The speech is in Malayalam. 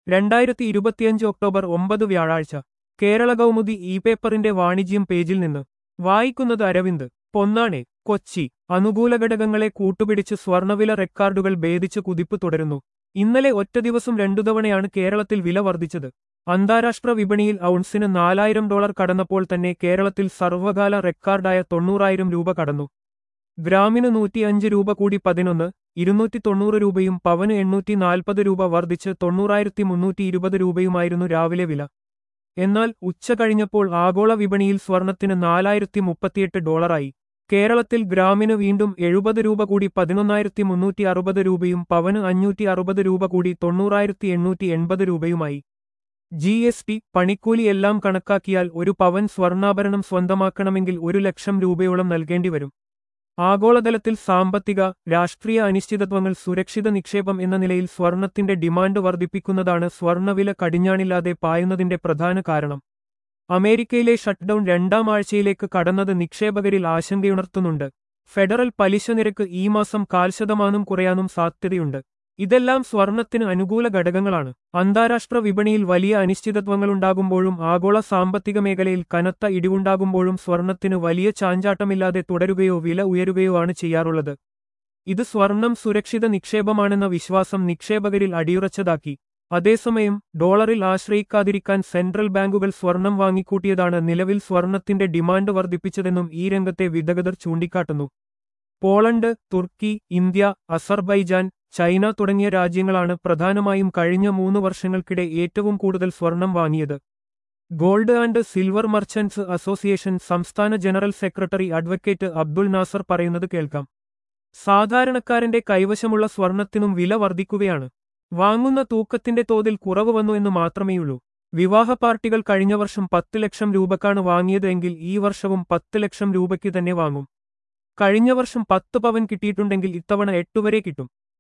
രണ്ടായിരത്തി ഇരുപത്തിയഞ്ച് ഒക്ടോബർ ഒമ്പത് വ്യാഴാഴ്ച കേരള കൗമുദി ഇ പേപ്പറിന്റെ വാണിജ്യം പേജിൽ നിന്ന് വായിക്കുന്നത് അരവിന്ദ് പൊന്നാണെ കൊച്ചി അനുകൂല ഘടകങ്ങളെ കൂട്ടുപിടിച്ച് സ്വർണവില റെക്കോർഡുകൾ ഭേദിച്ച് കുതിപ്പ് തുടരുന്നു ഇന്നലെ ഒറ്റ ദിവസം രണ്ടു തവണയാണ് കേരളത്തിൽ വില വർദ്ധിച്ചത് അന്താരാഷ്ട്ര വിപണിയിൽ ഔൺസിന് നാലായിരം ഡോളർ കടന്നപ്പോൾ തന്നെ കേരളത്തിൽ സർവകാല റെക്കോർഡായ തൊണ്ണൂറായിരം രൂപ കടന്നു ഗ്രാമിന് നൂറ്റിയഞ്ച് രൂപ കൂടി പതിനൊന്ന് ഇരുന്നൂറ്റി തൊണ്ണൂറ് രൂപയും പവന് എണ്ണൂറ്റി നാൽപ്പത് രൂപ വർദ്ധിച്ച് തൊണ്ണൂറായിരത്തി മുന്നൂറ്റി ഇരുപത് രൂപയുമായിരുന്നു രാവിലെ വില എന്നാൽ ഉച്ച കഴിഞ്ഞപ്പോൾ ആഗോള വിപണിയിൽ സ്വർണത്തിന് നാലായിരത്തി മുപ്പത്തിയെട്ട് ഡോളറായി കേരളത്തിൽ ഗ്രാമിന് വീണ്ടും എഴുപത് രൂപ കൂടി പതിനൊന്നായിരത്തി മുന്നൂറ്റി അറുപത് രൂപയും പവന് അഞ്ഞൂറ്റി അറുപത് രൂപ കൂടി തൊണ്ണൂറായിരത്തി എണ്ണൂറ്റി എൺപത് രൂപയുമായി ജി എസ് ടി പണിക്കൂലി എല്ലാം കണക്കാക്കിയാൽ ഒരു പവൻ സ്വർണ്ണാഭരണം സ്വന്തമാക്കണമെങ്കിൽ ഒരു ലക്ഷം രൂപയോളം നൽകേണ്ടി വരും ആഗോളതലത്തിൽ സാമ്പത്തിക രാഷ്ട്രീയ അനിശ്ചിതത്വങ്ങൾ സുരക്ഷിത നിക്ഷേപം എന്ന നിലയിൽ സ്വർണത്തിന്റെ ഡിമാൻഡ് വർദ്ധിപ്പിക്കുന്നതാണ് സ്വർണവില കടിഞ്ഞാണില്ലാതെ പായുന്നതിന്റെ പ്രധാന കാരണം അമേരിക്കയിലെ ഷട്ട്ഡൌൺ രണ്ടാം ആഴ്ചയിലേക്ക് കടന്നത് നിക്ഷേപകരിൽ ആശങ്കയുണർത്തുന്നുണ്ട് ഫെഡറൽ പലിശ നിരക്ക് ഈ മാസം കാൽ ശതമാനം കുറയാനും സാധ്യതയുണ്ട് ഇതെല്ലാം സ്വർണത്തിന് അനുകൂല ഘടകങ്ങളാണ് അന്താരാഷ്ട്ര വിപണിയിൽ വലിയ അനിശ്ചിതത്വങ്ങളുണ്ടാകുമ്പോഴും ആഗോള സാമ്പത്തിക മേഖലയിൽ കനത്ത ഇടിവുണ്ടാകുമ്പോഴും സ്വർണത്തിന് വലിയ ചാഞ്ചാട്ടമില്ലാതെ തുടരുകയോ വില ഉയരുകയോ ആണ് ചെയ്യാറുള്ളത് ഇത് സ്വർണം സുരക്ഷിത നിക്ഷേപമാണെന്ന വിശ്വാസം നിക്ഷേപകരിൽ അടിയുറച്ചതാക്കി അതേസമയം ഡോളറിൽ ആശ്രയിക്കാതിരിക്കാൻ സെൻട്രൽ ബാങ്കുകൾ സ്വർണം വാങ്ങിക്കൂട്ടിയതാണ് നിലവിൽ സ്വർണത്തിന്റെ ഡിമാൻഡ് വർദ്ധിപ്പിച്ചതെന്നും ഈ രംഗത്തെ വിദഗ്ധർ ചൂണ്ടിക്കാട്ടുന്നു Poland Turkey India Azerbaijan China തുടങ്ങിയ രാജ്യങ്ങളാണ് പ്രധാനമായും കഴിഞ്ഞ മൂന്ന് വർഷങ്ങൾക്കിടെ ഏറ്റവും കൂടുതൽ സ്വർണം വാങ്ങിയത് gold and silver merchants association സംസ്ഥാന general secretary advocate Abdul Nasar പറയുന്നത് കേൾക്കാം സാധാരണക്കാരന്റെ കൈവശമുള്ള സ്വർണത്തിനും വില വർദ്ധിക്കുകയാണ് വാങ്ങുന്ന തൂക്കത്തിന്റെ തോതിൽ കുറവ് വന്നു എന്ന് മാത്രമേയുള്ളൂ വിവാഹ പാർട്ടികൾ കഴിഞ്ഞ വർഷം പത്ത് ലക്ഷം രൂപക്കാണ് വാങ്ങിയത് എങ്കിൽ ഈ വർഷവും പത്ത് ലക്ഷം രൂപയ്ക്ക് തന്നെ വാങ്ങും കഴിഞ്ഞ വർഷം പത്ത് പവൻ കിട്ടിയിട്ടുണ്ടെങ്കിൽ ഇത്തവണ എട്ടുവരെ കിട്ടും